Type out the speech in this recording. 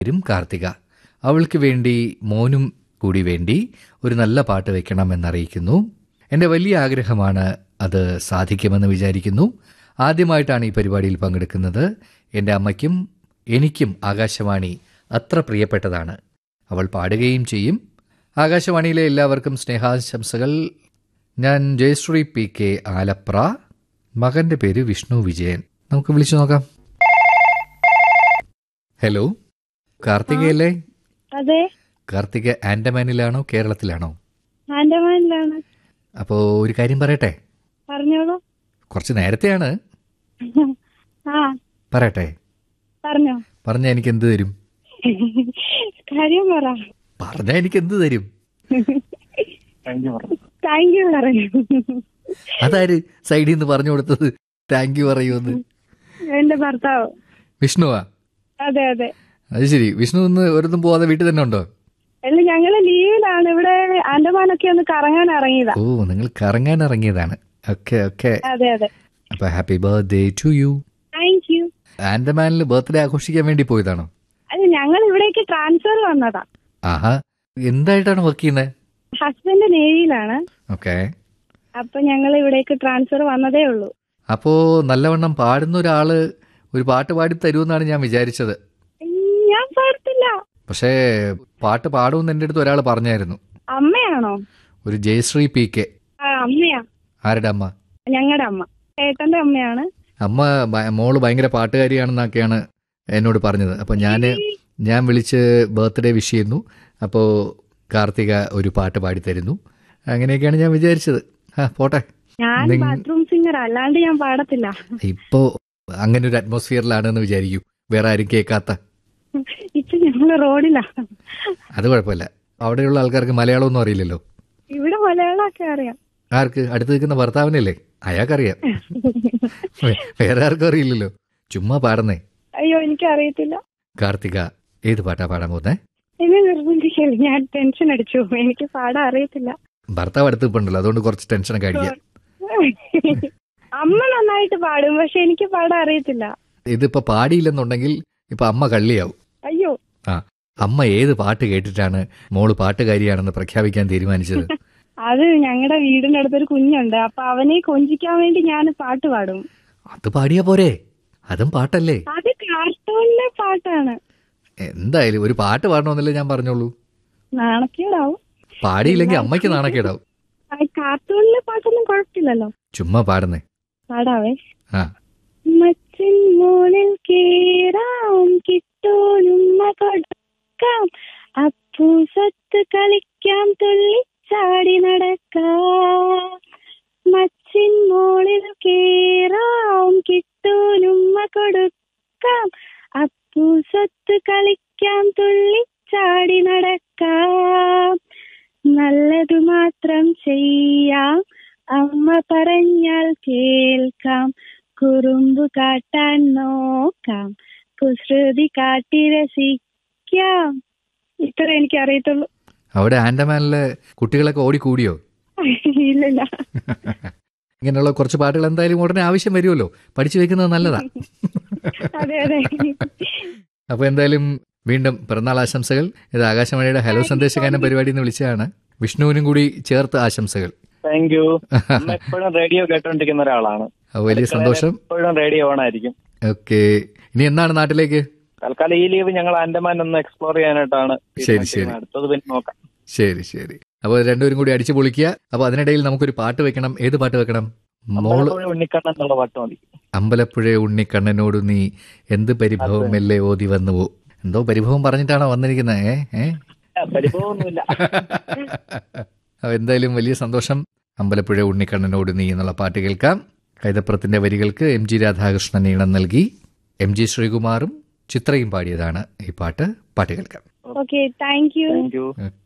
പേരും കാർത്തിക അവൾക്ക് വേണ്ടി മോനും കൂടി വേണ്ടി ഒരു നല്ല പാട്ട് വെക്കണമെന്നറിയിക്കുന്നു എൻ്റെ വലിയ ആഗ്രഹമാണ് അത് സാധിക്കുമെന്ന് വിചാരിക്കുന്നു ആദ്യമായിട്ടാണ് ഈ പരിപാടിയിൽ പങ്കെടുക്കുന്നത് എൻ്റെ അമ്മയ്ക്കും എനിക്കും ആകാശവാണി അത്ര പ്രിയപ്പെട്ടതാണ് അവൾ പാടുകയും ചെയ്യും ആകാശവാണിയിലെ എല്ലാവർക്കും സ്നേഹാശംസകൾ ഞാൻ ജയശ്രീ പി കെ ആലപ്ര മകന്റെ പേര് വിഷ്ണു വിജയൻ നമുക്ക് വിളിച്ചു നോക്കാം ഹലോ കാർത്തികയല്ലേ അതെ കാർത്തിക ആൻഡമാനിലാണോ കേരളത്തിലാണോ ആൻഡമാനിലാണ് അപ്പോൾ ഒരു കാര്യം പറയട്ടെ പറഞ്ഞോളൂ കുറച്ച് നേരത്തെയാണ് ആ പറയട്ടെ പറഞ്ഞോ പറഞ്ഞാൽ എനിക്ക് എന്ത് തരും കാര്യം പറ പറഞ്ഞാൽ എനിക്ക് എന്ത് തരും താങ്ക് യു പറയൂ അതാര് സൈഡിൽ നിന്ന് പറഞ്ഞു കൊടുത്തത് താങ്ക് യു പറയുമെന്ന് എന്റെ ഭർത്താവ് വിഷ്ണുവാ അതെ അതെ അത് ശരി വിഷ്ണു ഇന്ന് ഒരിടത്തും പോവാതെ വീട്ടിൽ തന്നെ ഉണ്ടോ അല്ല ഞങ്ങള് ലീവിലാണ് ഇവിടെ ആൻഡമാനൊക്കെ ഒന്ന് കറങ്ങാൻ ഇറങ്ങിയതാ ഓ നിങ്ങൾ കറങ്ങാൻ ഇറങ്ങിയതാണ് ഓക്കെ ഓക്കെ അതെ അതെ അപ്പൊ happy birthday to you thank you ആൻഡമാനിൽ ബർത്ത്ഡേ ആഘോഷിക്കാൻ വേണ്ടി പോയതാണോ അല്ല ഞങ്ങൾ ഇവിടേക്ക് ട്രാൻസ്ഫർ വന്നതാ ആഹാ എന്തായിട്ടാണ് വർക്ക് ചെയ്യുന്നത് ഹസ്ബൻഡ് നേവിയിലാണ് ഓക്കെ അപ്പൊ ഞങ്ങൾ ഇവിടേക്ക് ട്രാൻസ്ഫർ വന്നതേ ഉള്ളൂ അപ്പോ നല്ലവണ്ണം പാടുന്ന ഒരാള് ഒരു പാട്ട് പാടി തരുമെന്നാണ് ഞാൻ വിചാരിച്ചത് ഉം, ഞാൻ പാടത്തില്ല പക്ഷേ പാട്ട് പാടുമെന്ന് എൻ്റെ അടുത്ത് ഒരാൾ പറഞ്ഞായിരുന്നു അമ്മയാണോ ഒരു ജയശ്രീ പി കെ ആ അമ്മയാ ആരുടെ അമ്മ ഞങ്ങളുടെ അമ്മ ഏട്ടന്റെ അമ്മയാണ് അമ്മ ഭ- മോള് ഭയങ്കര പാട്ടുകാരിയാണെന്നൊക്കെയാണ് എന്നോട് പറഞ്ഞത് അപ്പോൾ ഞാൻ ഞാൻ വിളിച്ച് ബർത്ത്ഡേ വിഷ് ചെയ്യുന്നു അപ്പോൾ കാർത്തിക ഒരു പാട്ട് പാടി തരുന്നു അങ്ങനെയൊക്കെയാണ് ഞാൻ വിചാരിച്ചത് ആ പോട്ടെ ഞാൻ നിങ്ങ- ബാത്റൂം സിംഗർ അല്ലാണ്ട് ഞാൻ പാടത്തില്ല ഇപ്പോൾ അങ്ങനെ ഒരു അറ്റ്മോസ്ഫിയറിലാണെന്ന് വിചാരിക്കൂ വേറെ ആരും കേൾക്കാത്ത ഇപ്പൊ ഞങ്ങള് റോഡിലാ അത് കുഴപ്പമില്ല അവിടെയുള്ള ആൾക്കാർക്ക് മലയാളമൊന്നും അറിയില്ലല്ലോ ഇവിടെ മലയാളമൊക്കെ അറിയാം ആർക്ക് അടുത്ത് നിൽക്കുന്ന ഭർത്താവിനല്ലേ അയാൾക്കറിയാം വേ- വേറെ ആർക്കും അറിയില്ലല്ലോ ചുമ്മാ പാടുന്നേ അയ്യോ എനിക്ക് അറിയത്തില്ല കാർത്തിക ഏത് പാട്ടാ പാടാൻ പോകുന്നേ എന്നെ നിർബന്ധിക്കല് ഞാൻ ടെൻഷൻ അടിച്ചു എനിക്ക് പാടാൻ അറിയത്തില്ല ഭർത്താവ് അടുത്ത് ഇപ്പുണ്ടല്ലോ അതുകൊണ്ട് കുറച്ച് ടെൻഷനൊക്കെ അടിക്കാം അമ്മ നന്നായിട്ട് പാടും പക്ഷെ എനിക്ക് പാടാൻ അറിയത്തില്ല ഇതിപ്പോ പാടിയില്ലെന്നുണ്ടെങ്കിൽ ഇപ്പൊ അമ്മ കള്ളിയാവും അയ്യോ ആ അമ്മ ഏത് പാട്ട് കേട്ടിട്ടാണ് മോള് പാട്ടുകാരിയാണെന്ന് പ്രഖ്യാപിക്കാൻ തീരുമാനിച്ചത് അത് ഞങ്ങളുടെ വീടിന്റെ അടുത്തൊരു കുഞ്ഞുണ്ട് അപ്പൊ അവനെ കൊഞ്ചിക്കാൻ വേണ്ടി ഞാൻ പാട്ട് പാടും അത് പാടിയാ പോരെ അതും പാട്ടല്ലേ അത് കാർട്ടൂണിലെ പാട്ടാണ് എന്തായാലും ഒരു പാട്ട് പാടണമെന്നല്ലേ ഞാൻ പറഞ്ഞോളൂ നാണക്കേടാവും പാടിയില്ലെങ്കിൽ അമ്മയ്ക്ക് നാണക്കേടാവും ആ കാർട്ടൂണിലെ പാട്ടൊന്നും കുഴപ്പമില്ലല്ലോ ചുമ്മാ പാടുന്നേ പാടാവേ ആ മച്ചിൻ മോളിൽ കേറാം കിട്ടോനുമ്മ കൊടുക്കാം അപ്പൂ സത്ത് കളിക്കാം തുള്ളിച്ചാടി നടക്കാം മച്ചിൻ മോളിൽ കേറാം കിട്ടോനുമ്മ കൊടുക്കാം അപ്പൂ സത്ത് കളിക്കാം തുള്ളിച്ചാടി നടക്കാം നല്ലതു മാത്രം ചെയ്യാം അമ്മ പറഞ്ഞാൽ കേൾക്കാം കുറുമ്പ് കാട്ടാൻ നോക്കാം കുസൃതി കാട്ടി രസിക്കാം ഇത്ര എനിക്ക് അറിയത്തുള്ളൂ അവിടെ ആൻഡമാനിലെ കുട്ടികളൊക്കെ ഓടിക്കൂടിയോ ഇല്ലില്ല ഇങ്ങനെയുള്ള കുറച്ച് പാട്ടുകൾ എന്തായാലും ഉടനെ ആവശ്യം വരുമല്ലോ പഠിച്ചു വെക്കുന്നത് നല്ലതാ അതെ അതെ അപ്പോൾ എന്തായാലും വീണ്ടും പിറന്നാൾ ആശംസകൾ ഇത് ആകാശവാണിയുടെ ഹലോ സന്ദേശഗാനം പരിപാടി എന്ന് വിളിച്ചതാണ് വിഷ്ണുവിനും കൂടി ചേർത്ത് ആശംസകൾ താങ്ക് യു അമ്മ എപ്പോഴും റേഡിയോ കേട്ടോണ്ടിരിക്കുന്ന ഒരാളാണ് അപ്പോൾ വലിയ സന്തോഷം എപ്പോഴും റേഡിയോ ഓൺ ആയിരിക്കും ഓക്കെ ഇനി എന്നാണ് നാട്ടിലേക്ക് തൽക്കാലം ഈ ലീവ് ഞങ്ങൾ ആൻഡമാൻ ഒന്ന് എക്സ്പ്ലോർ ചെയ്യാനായിട്ടാണ് ശരി, ശരി. അടുത്തത് പിന്നെ നോക്കാം ശരി ശരി അപ്പോൾ രണ്ടുപേരും കൂടി അടിച്ചു പൊളിക്കുക അപ്പോൾ അതിനിടയിൽ നമുക്കൊരു പാട്ട് വെക്കണം ഏത് പാട്ട് വെക്കണം മോള് അമ്പലപ്പുഴ ഉണ്ണിക്കണ്ണൻ എന്നുള്ള പാട്ട് മതി അമ്പലപ്പുഴ ഉണ്ണിക്കണ്ണനോട് നീ എന്ത് പരിഭവം മെല്ലെ ഓതി വന്നുവോ എന്തോ പരിഭവം പറഞ്ഞിട്ടാണോ വന്നിരിക്കുന്നത് ഏ ഏ ആ, പരിഭവമൊന്നുമില്ല അപ്പോൾ എന്തായാലും വലിയ സന്തോഷം അമ്പലപ്പുഴ ഉണ്ണിക്കണ്ണനോട് നീ എന്നുള്ള പാട്ട് കേൾക്കാം കൈതപ്രത്തിന്റെ വരികൾക്ക് എം ജി രാധാകൃഷ്ണൻ ഈണം നൽകി എം ജി ശ്രീകുമാറും ചിത്രയും പാടിയതാണ് ഈ പാട്ട് പാട്ട് കേൾക്കാം okay thank you thank you okay